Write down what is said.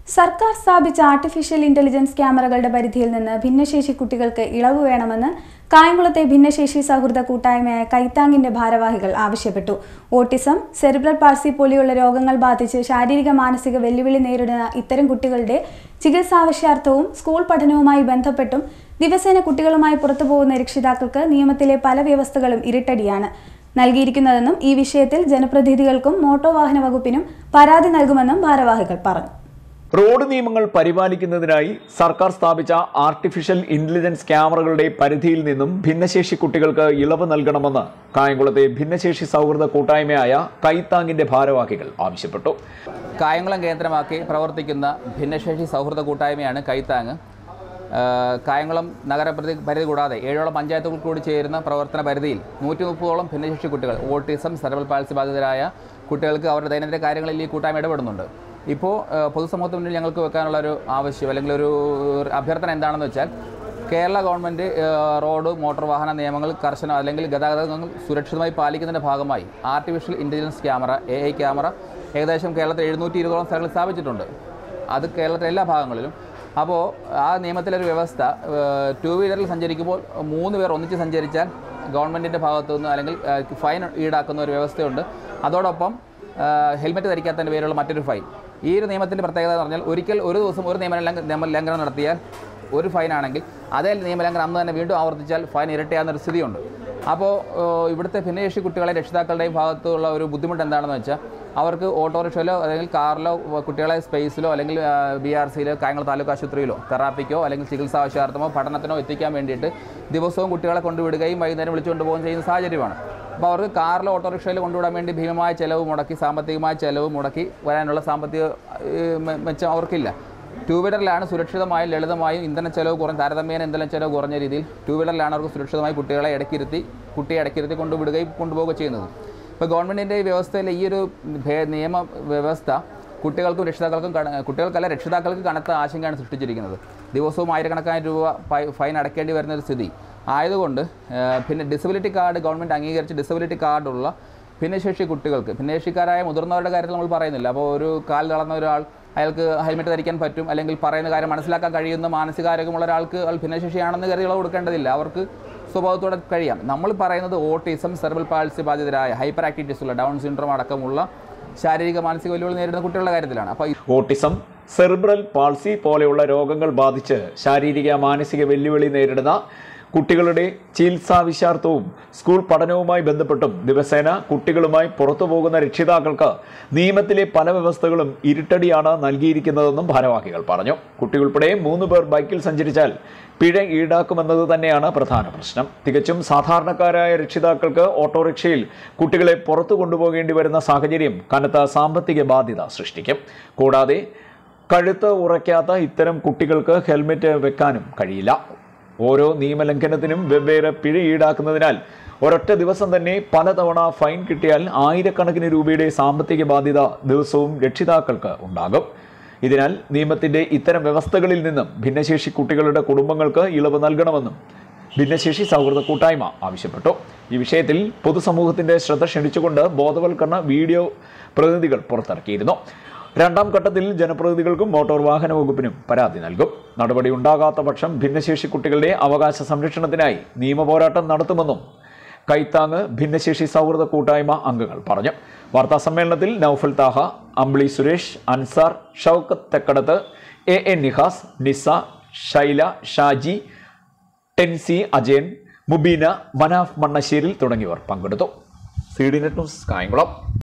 സർക്കാർ സ്ഥാപിച്ച artificial intelligence ക്യാമറകളുടെ പരിധിയിൽ നിന്ന് ഭിന്നശേഷി കുട്ടികൾക്ക് ഇളവ് വേണമെന്ന് കായംകുളത്തെ ഭിന്നശേഷി സൗഹൃദ കൂട്ടായ്മയായ കൈത്താങ്ങിന്റെ ഭാരവാഹികൾ ആവശ്യപ്പെട്ടു ഓട്ടിസം സെറിബ്രൽ പാൾസി പോലെയുള്ള രോഗങ്ങൾ ബാധിച്ച് ശാരീരിക മാനസിക വെല്ലുവിളി നേരിടുന്ന ഇത്തരം കുട്ടികളുടെ ചികിത്സാവശ്യാർത്ഥവും സ്കൂൾ പഠനവുമായി ബന്ധപ്പെട്ടും ദിവസേന കുട്ടികളുമായി പുറത്തുപോകുന്ന രക്ഷിതാക്കൾക്ക് നിയമത്തിലെ പല വ്യവസ്ഥകളും ഇരുട്ടടിയാണ് നൽകിയിരിക്കുന്നതെന്നും ഈ വിഷയത്തിൽ ജനപ്രതിനിധികൾക്കും മോട്ടോർ വാഹന വകുപ്പിനും പരാതി നൽകുമെന്നും ഭാരവാഹികൾ പറഞ്ഞു റോഡ് നിയമങ്ങൾ പരിപാലിക്കുന്നതിനായി സർക്കാർ സ്ഥാപിച്ച ആർട്ടിഫിഷ്യൽ ഇന്റലിജൻസ് ക്യാമറകളുടെ പരിധിയിൽ നിന്നും ഭിന്നശേഷി കുട്ടികൾക്ക് ഇളവ് നൽകണമെന്ന് കായംകുളത്തെ ഭിന്നശേഷി സൗഹൃദ കൂട്ടായ്മയായ കൈത്താങ്ങിന്റെ ഭാരവാഹികൾ ആവശ്യപ്പെട്ടു കായംകുളം കേന്ദ്രമാക്കി പ്രവർത്തിക്കുന്ന ഭിന്നശേഷി സൗഹൃദ കൂട്ടായ്മയാണ് കൈത്താങ് ആഹ് കായംകുളം നഗരപരിധി പരിധി കൂടാതെ ഏഴോളം പഞ്ചായത്തുകൾ കൂടി ചേരുന്ന പ്രവർത്തന പരിധിയിൽ നൂറ്റി മുപ്പതോളം ഭിന്നശേഷി കുട്ടികൾ ഓട്ടിസം സെറബൽ പാൾസി ബാധിതരായ കുട്ടികൾക്ക് അവരുടെ ദൈനംദിന കാര്യങ്ങളിൽ ഈ കൂട്ടായ്മ ഇടപെടുന്നുണ്ട് ഇപ്പോൾ ആഹ് പൊതുസമൂഹത്തിന് മുന്നിൽ ഞങ്ങൾക്ക് വെക്കാനുള്ള ഒരു ആവശ്യം അല്ലെങ്കിൽ ഒരു അഭ്യർത്ഥന എന്താണെന്ന് വെച്ചാൽ കേരള ഗവൺമെൻറ് റോഡ് മോട്ടോർ വാഹന നിയമങ്ങൾ കർശനം അല്ലെങ്കിൽ ഗതാഗതങ്ങൾ സുരക്ഷിതമായി പാലിക്കുന്നതിൻ്റെ ഭാഗമായി artificial intelligence camera A I camera ഏകദേശം കേരളത്തിൽ എഴുന്നൂറ്റി ഇരുപതോളം സ്ഥലങ്ങളിൽ സ്ഥാപിച്ചിട്ടുണ്ട് അത് കേരളത്തിലെ എല്ലാ ഭാഗങ്ങളിലും അപ്പോൾ ആ നിയമത്തിലൊരു വ്യവസ്ഥ ടു വീലറിൽ സഞ്ചരിക്കുമ്പോൾ മൂന്ന് പേർ ഒന്നിച്ച് സഞ്ചരിച്ചാൽ ഗവൺമെൻറ്റിൻ്റെ ഭാഗത്തു നിന്ന് അല്ലെങ്കിൽ ഏഹ്, ഫൈൻ ഈടാക്കുന്ന ഒരു വ്യവസ്ഥയുണ്ട് അതോടൊപ്പം ഏഹ്, ഹെൽമെറ്റ് ധരിക്കാത്തതിൻ്റെ പേരുള്ള മറ്റൊരു ഫൈൻ ഈ ഒരു നിയമത്തിൻ്റെ പ്രത്യേകത എന്ന് പറഞ്ഞാൽ ഒരിക്കൽ ഒരു ദിവസം ഒരു നിയമ ലംഘ- നിയമലംഘനം നടത്തിയാൽ ഒരു ഫൈൻ ആണെങ്കിൽ അതേ നിയമലംഘനം അന്ന് തന്നെ വീണ്ടും ആവർത്തിച്ചാൽ ഫൈൻ ഇരട്ടിയാകുന്ന ഒരു സ്ഥിതിയുണ്ട് അപ്പോൾ ഏഹ്, ഇവിടുത്തെ ഭിന്നശേഷി കുട്ടികളെ രക്ഷിതാക്കളുടെയും ഭാഗത്തുള്ള ഒരു ബുദ്ധിമുട്ട് എന്താണെന്ന് വെച്ചാൽ അവർക്ക് ഓട്ടോറിക്ഷയിലോ അല്ലെങ്കിൽ കാറിലോ കുട്ടികളെ സ്പേസിലോ അല്ലെങ്കിൽ ബി ആർ സിയിലോ കായംകുളം താലൂക്ക് ആശുപത്രിയിലോ തെറാപ്പിക്കോ അല്ലെങ്കിൽ ചികിത്സാ ആവശ്യാർത്ഥമോ പഠനത്തിനോ എത്തിക്കാൻ വേണ്ടിയിട്ട് ദിവസവും കുട്ടികളെ കൊണ്ടുവിടുകയും വൈകുന്നേരം വിളിച്ചുകൊണ്ട് പോകുകയും ചെയ്യുന്ന സാഹചര്യമാണ് അപ്പോൾ അവർക്ക് കാറിലോ ഓട്ടോറിക്ഷയിൽ കൊണ്ടുവിടാൻ വേണ്ടി ഭീമമായ ചിലവ് മുടക്കി സാമ്പത്തികമായ ചിലവ് മുടക്കി വരാനുള്ള സാമ്പത്തിക ഏഹ്, മെ- മെച്ചം അവർക്കില്ല ടൂ വീലറിലാണ് സുരക്ഷിതമായും ലളിതമായും ഇന്ധന ചെലവ് കുറഞ്ഞ താരതമ്യേന ഇന്ധന ചെലവ് കുറഞ്ഞ രീതിയിൽ ടൂ വീലറിലാണ് അവർക്ക് സുരക്ഷിതമായി കുട്ടികളെ ഇടയ്ക്കിരുത്തി കുട്ടിയെ ഇടയ്ക്കിരുത്തി കൊണ്ടുവിടുകയും കൊണ്ടുപോവുകയും ചെയ്യുന്നത് ഇപ്പോൾ ഗവൺമെൻറ്റിൻ്റെ ഈ വ്യവസ്ഥയിലെ ഈ ഒരു ഭേ- നിയമ വ്യവസ്ഥ കുട്ടികൾക്കും രക്ഷിതാക്കൾക്കും കട- കുട്ടികൾക്കല്ല രക്ഷിതാക്കൾക്ക് കനത്ത ആശങ്കയാണ് സൃഷ്ടിച്ചിരിക്കുന്നത് ദിവസവും ആയിരക്കണക്കായിരം രൂപ ഫൈ- ഫൈൻ അടയ്ക്കേണ്ടി വരുന്ന ഒരു സ്ഥിതി ആയതുകൊണ്ട് ഏഹ്, പിന്നെ ഡിസബിലിറ്റി കാർഡ് ഗവൺമെൻറ് അംഗീകരിച്ച് ഡിസബിലിറ്റി കാർഡുള്ള ഭിന്നശേഷി കുട്ടികൾക്ക് ഭിന്നശേഷിക്കാരായ മുതിർന്നവരുടെ കാര്യത്തിൽ നമ്മൾ പറയുന്നില്ല അപ്പോൾ ഒരു കാൽ തളർന്ന ഒരാൾ അയാൾക്ക് ഹെൽമെറ്റ് ധരിക്കാൻ പറ്റും അല്ലെങ്കിൽ പറയുന്ന കാര്യം മനസ്സിലാക്കാൻ കഴിയുന്ന മാനസികാരോഗ്യമുള്ള ഒരാൾക്ക് അയാൾ ഭിന്നശേഷിയാണെന്ന് കരുതി ഇളവ് കൊടുക്കേണ്ടതില്ല അവർക്ക് സ്വഭാവത്തോടെ കഴിയാം നമ്മൾ പറയുന്നത് ഓട്ടിസം സെർബൽ പാൾസി ബാധിതരായ ഹൈപ്പർ ആക്ടിവിറ്റീസ് ഉള്ള ഡൗൺ സിൻഡ്രോം അടക്കമുള്ള ശാരീരിക മാനസിക വെല്ലുവിളി നേരിടുന്ന കുട്ടികളുടെ കാര്യത്തിലാണ് അപ്പോൾ ഓട്ടിസം സെറിബ്രൽ പാൾസി പോലെയുള്ള രോഗങ്ങൾ ബാധിച്ച് ശാരീരിക മാനസിക വെല്ലുവിളി നേരിടുന്ന കുട്ടികളുടെ ചികിത്സാവിശാർത്ഥവും സ്കൂൾ പഠനവുമായി ബന്ധപ്പെട്ടും ദിവസേന കുട്ടികളുമായി പുറത്തു പോകുന്ന രക്ഷിതാക്കൾക്ക് നിയമത്തിലെ പല വ്യവസ്ഥകളും ഇരുട്ടടിയാണ് നൽകിയിരിക്കുന്നതെന്നും ഭാരവാഹികൾ പറഞ്ഞു കുട്ടിയുൾപ്പെടെ മൂന്ന് പേർ ബൈക്കിൽ സഞ്ചരിച്ചാൽ പിഴ ഈടാക്കുമെന്നത് തന്നെയാണ് പ്രധാന പ്രശ്നം തികച്ചും സാധാരണക്കാരായ രക്ഷിതാക്കൾക്ക് ഓട്ടോറിക്ഷയിൽ കുട്ടികളെ പുറത്തു കൊണ്ടുപോകേണ്ടി വരുന്ന സാഹചര്യം കനത്ത സാമ്പത്തിക ബാധ്യത സൃഷ്ടിക്കും കൂടാതെ കഴുത്ത് ഉറയ്ക്കാത്ത ഇത്തരം കുട്ടികൾക്ക് ഹെൽമെറ്റ് വെക്കാനും കഴിയില്ല ഓരോ നിയമലംഘനത്തിനും വെവ്വേറെ പിഴ ഈടാക്കുന്നതിനാൽ ഒരൊറ്റ ദിവസം തന്നെ പലതവണ ഫൈൻ കിട്ടിയാൽ ആയിരക്കണക്കിന് രൂപയുടെ സാമ്പത്തിക ബാധ്യത ദിവസവും രക്ഷിതാക്കൾക്ക് ഉണ്ടാകും ഇതിനാൽ നിയമത്തിന്റെ ഇത്തരം വ്യവസ്ഥകളിൽ നിന്നും ഭിന്നശേഷി കുട്ടികളുടെ കുടുംബങ്ങൾക്ക് ഇളവ് നൽകണമെന്നും ഭിന്നശേഷി സൗഹൃദ കൂട്ടായ്മ ആവശ്യപ്പെട്ടു ഈ വിഷയത്തിൽ പൊതുസമൂഹത്തിന്റെ ശ്രദ്ധ ക്ഷണിച്ചുകൊണ്ട് ബോധവൽക്കരണ വീഡിയോ പ്രതിനിധികൾ പുറത്തിറക്കിയിരുന്നു രണ്ടാം ഘട്ടത്തിൽ ജനപ്രതിനിധികൾക്കും മോട്ടോർ വാഹന വകുപ്പിനും പരാതി നൽകും നടപടി ഉണ്ടാകാത്ത പക്ഷം ഭിന്നശേഷി കുട്ടികളുടെ അവകാശ സംരക്ഷണത്തിനായി നിയമപോരാട്ടം നടത്തുമെന്നും കൈത്താങ് ഭിന്നശേഷി സൗഹൃദ കൂട്ടായ്മ അംഗങ്ങൾ പറഞ്ഞു വാർത്താ സമ്മേളനത്തിൽ നൌഫൽ താഹ അംബ്ലി സുരേഷ് അൻസാർ ഷൗക്കത്ത് തെക്കടത്ത് എ എൻ നിഹാസ് നിസ ഷൈല ഷാജി ടെൻസി അജയൻ മുബീന മനാഫ് മണ്ണശ്ശേരിൽ തുടങ്ങിയവർ പങ്കെടുത്തു C D net news Kayamkulam